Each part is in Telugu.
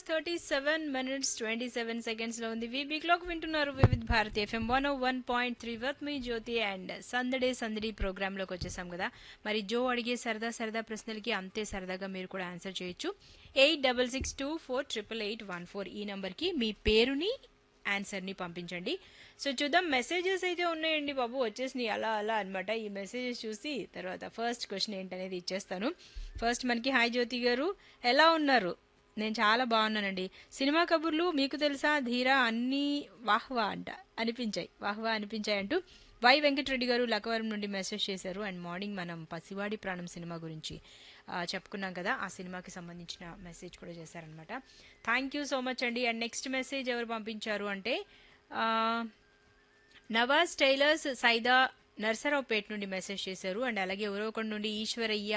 thirty seven minutes twenty seven seconds లో ఉంది వీబీ క్లాక్ వింటున్నారు Vividh Bharati F M one O one point three వత్ మీ జ్యోతి అండ్ సందడే సందడి ప్రోగ్రామ్ లోకి వచ్చేసాం కదా మరి జో అడిగే సరదా సరదా ప్రశ్నలకి అంతే సరదాగా మీరు కూడా ఆన్సర్ చేయొచ్చు eight double six two four triple eight one four ఈ నంబర్కి మీ పేరుని ఆన్సర్ని పంపించండి సో చూద్దాం మెసేజెస్ అయితే ఉన్నాయండి బాబు వచ్చేసినాయి అలా అలా అన్నమాట ఈ మెసేజెస్ చూసి తర్వాత ఫస్ట్ క్వశ్చన్ ఏంటనేది ఇచ్చేస్తాను ఫస్ట్ మనకి హాయ్ జ్యోతి గారు ఎలా ఉన్నారు నేను చాలా బాగున్నానండి సినిమా కబుర్లు మీకు తెలుసా ధీరా అన్నీ వాహ్వా అంట అనిపించాయి వాహ్వా అనిపించాయి అంటూ వై వెంకటరెడ్డి గారు లక్కవరం నుండి మెసేజ్ చేశారు అండ్ మార్నింగ్ మనం పసివాడి ప్రాణం సినిమా గురించి ఆ, చెప్పుకున్నాం కదా ఆ సినిమాకి సంబంధించిన మెసేజ్ కూడా చేశారనమాట థ్యాంక్ యూ సో మచ్ అండి అండ్ నెక్స్ట్ మెసేజ్ ఎవరు పంపించారు అంటే ఆ, నవాజ్ టైలర్స్ సైదా నర్సరావుపేట నుండి మెసేజ్ చేశారు అండ్ అలాగే ఉరవకొండ నుండి ఈశ్వరయ్య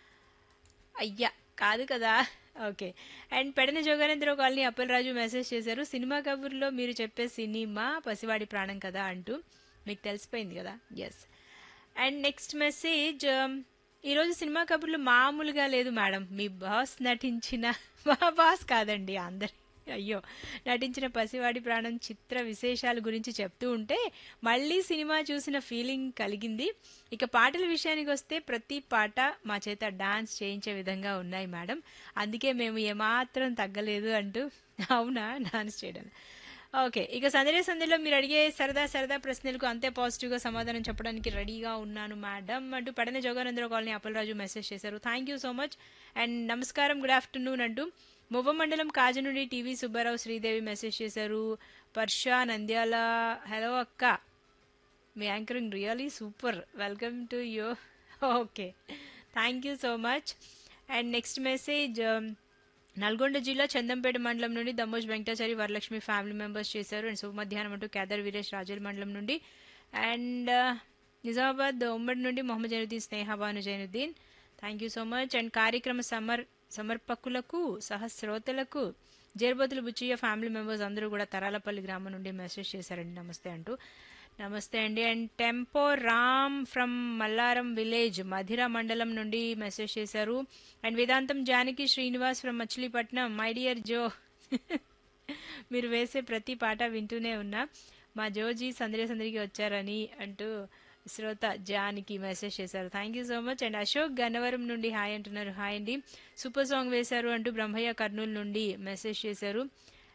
అయ్యా కాదు కదా okay and Pedana Joganandarao colony Appalaraju message చేశారు సినిమా కబుర్లో మీరు చెప్పే సినిమా పసివాడి ప్రాణం కదా అంటూ మీకు తెలిసిపోయింది కదా ఎస్ అండ్ నెక్స్ట్ మెసేజ్ ఈరోజు సినిమా కబుర్లు మామూలుగా లేదు మేడం మీ బాస్ నటించిన మా బాస్ కాదండి అందరి అయ్యో నటించిన పసివాడి ప్రాణం చిత్ర విశేషాల గురించి చెప్తూ ఉంటే మళ్ళీ సినిమా చూసిన ఫీలింగ్ కలిగింది ఇక పాటల విషయానికి వస్తే ప్రతి పాట మా చేత డాన్స్ చేయించే విధంగా ఉన్నాయి మేడం అందుకే మేము ఏమాత్రం తగ్గలేదు అంటూ అవునా డాన్స్ చేయడం ఓకే ఇక సందడి సందడిలో మీరు అడిగే సరదా సరదా ప్రశ్నలకు అంతే పాజిటివ్గా సమాధానం చెప్పడానికి రెడీగా ఉన్నాను మేడం అంటూ పడన జోగానందరావు కాలనీ అప్పలరాజు మెసేజ్ చేశారు thank you so much and నమస్కారం గుడ్ ఆఫ్టర్నూన్ అంటూ మువ్వ మండలం కాజు నుండి టీవీ సుబ్బారావు శ్రీదేవి మెసేజ్ చేశారు పర్షా నంద్యాల హలో అక్క మీ anchoring really super welcome to you okay thank you so much and next message Nalgonda జిల్లా చందంపేట మండలం నుండి దమ్మోజ్ వెంకటాచారి వరలక్ష్మి ఫ్యామిలీ మెంబర్స్ చేశారు అండ్ శుభ మధ్యాహ్నం అంటూ కేదార్ వీరేష్ రాజల్ మండలం నుండి అండ్ నిజామాబాద్ ఉమ్మడి నుండి Mohammed Zainuddin Snehabanu Zainuddin thank you so much and కార్యక్రమ సమర్ సమర్పకులకు సహస్రోతలకు జేర్బతులు బుచ్చయ్య ఫ్యామిలీ మెంబర్స్ అందరూ కూడా తరాలపల్లి గ్రామం నుండి మెసేజ్ చేశారండి నమస్తే అంటూ నమస్తే అండి and tempo Ram from Mallaram village Madhira మండలం నుండి మెసేజ్ చేశారు and Vedantam Janaki Srinivas from Machilipatnam my dear Jo మీరు వేసే ప్రతి పాట వింటూనే ఉన్నా మా జోజీ సందడి సందడికి వచ్చారని అంటూ శ్రోత జానికి మెసేజ్ చేశారు thank you so much and Ashok Gannavaram నుండి హాయ్ అంటున్నారు హాయ్ అండి సూపర్ సాంగ్ వేశారు అంటూ బ్రహ్మయ్య కర్నూలు నుండి మెసేజ్ చేశారు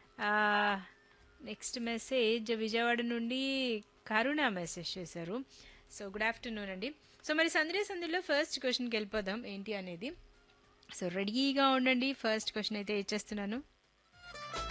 నెక్స్ట్ మెసేజ్ విజయవాడ నుండి కరుణ మెసేజ్ చేశారు సో గుడ్ ఆఫ్టర్నూన్ అండి సో మరి సందడి సందడిలో ఫస్ట్ క్వశ్చన్కి వెళ్ళిపోదాం ఏంటి అనేది సో రెడీగా ఉండండి ఫస్ట్ క్వశ్చన్ అయితే ఇచ్చేస్తున్నాను